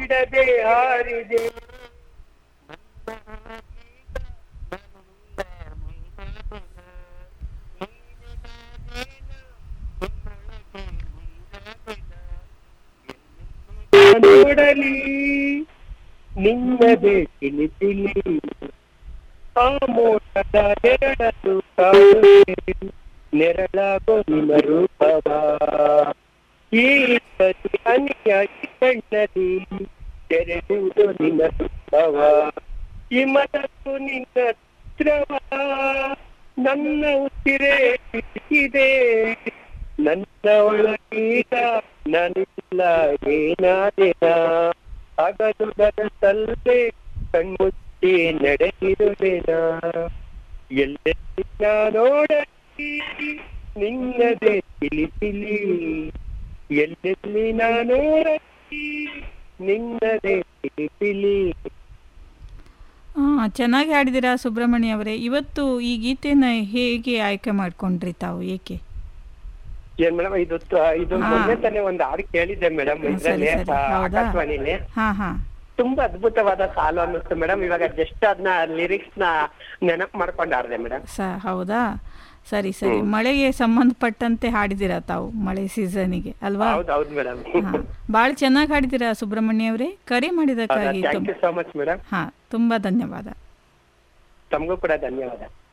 ಬಿಡದೆ ಹಾರಿದೆ ನೋಡಲಿ ನಿನ್ನದೇ ತಿಳಿಸಿಲಿ ಆ ಮೋಟದ ನೆರಳನ್ನು ಕಾಣುವೆ ನೆರಳಾಗೋ ನಿನ್ನ ರೂಪವ ಈ ಪ್ರತಿ ಹನಿಯಾಗಿ ಕಣ್ಣಲ್ಲಿ ತೆರೆದುದು ನಿನ್ನ ರೂಪವ ಈ ಮನಸ್ಸು ನಿನ್ನ ಚಿತ್ರವ ನನ್ನ ಉಸಿರೇ ಇದೆ ನನ್ನ ಒಳಗೀಗ ನನ್ನಿಲ್ಲ ಏನಾದಿನ ಹಗಲು ಬರಸಲ್ಲೇ ಕಣ್ಮುಚ್ಚಿ ನಡೆದಿರುವೆನ ಎಲ್ಲೆಲ್ಲ ನೋಡಲಿ ನಿನ್ನದೇ ತಿಳಿಸಿಲಿ ಎಲ್ಲೆಲ್ಲಿ ನಾ ನೋಡಲಿ ನಿನ್ನದೇ ತಿಳಿಸಿಲಿ ಹಾಂ ಚೆನ್ನಾಗಿ ಹಾಡಿದ್ದೀರಾ ಸುಬ್ರಹ್ಮಣ್ಯ ಅವರೇ ಇವತ್ತು ಈ ಗೀತೆನ ಹೇಗೆ ಆಯ್ಕೆ ಮಾಡ್ಕೊಂಡ್ರಿ ತಾವು ಏಕೆ ಏನ್ ಮೇಡಮ್ ಇದು ಇದು ಹಾ. ಮೊನ್ನೆ ತಾನೇ ಒಂದು ಹಾಡು ಕೇಳಿದ್ದೆ ಮೇಡಮ್ ಹಾ, ಸರಿ, ಇದ್ರಲ್ಲಿ ಸರಿ. ಆ, ಹೌದಾ? ಆಕಾಶವಾಣಿಲಿ ಹಾಂ ಹಾಂ ತುಂಬಾ ಅದ್ಭುತವಾದ ಸಾಲು ಅನ್ನಿಸ್ತು ಮೇಡಮ್ ಇವಾಗ ಜಸ್ಟ್ ಅದನ್ನ ಲಿರಿಕ್ಸ್ ನ ನೆನಪು ಮಾಡ್ಕೊಂಡು ಆಡ್ದೆ ಮೇಡಮ್ ಸ ಹೌದಾ ಸರಿ ಸರಿ ಮಳೆಗೆ ಸಂಬಂಧಪಟ್ಟಂತೆ ಹಾಡಿದ್ದೀರಾ ತಾವು ಮಳೆ ಸೀಸನಿಗೆ ಅಲ್ವಾ ಹೌದು ಹೌದು ಮೇಡಮ್ ಹಾಂ ಭಾಳ ಚೆನ್ನಾಗಿ ಹಾಡಿದ್ದೀರಾ ಸುಬ್ರಹ್ಮಣ್ಯ ಅವರೇ ಕರೆ ಮಾಡಿದ್ದಕ್ಕಾಗಿ ಥ್ಯಾಂಕ್ ತುಂಬ ಯು ಸೋ ಮಚ್ ಮೇಡಮ್ ಹಾಂ ತುಂಬ ಧನ್ಯವಾದ ತಮಗೂ ಕೂಡ ಧನ್ಯವಾದ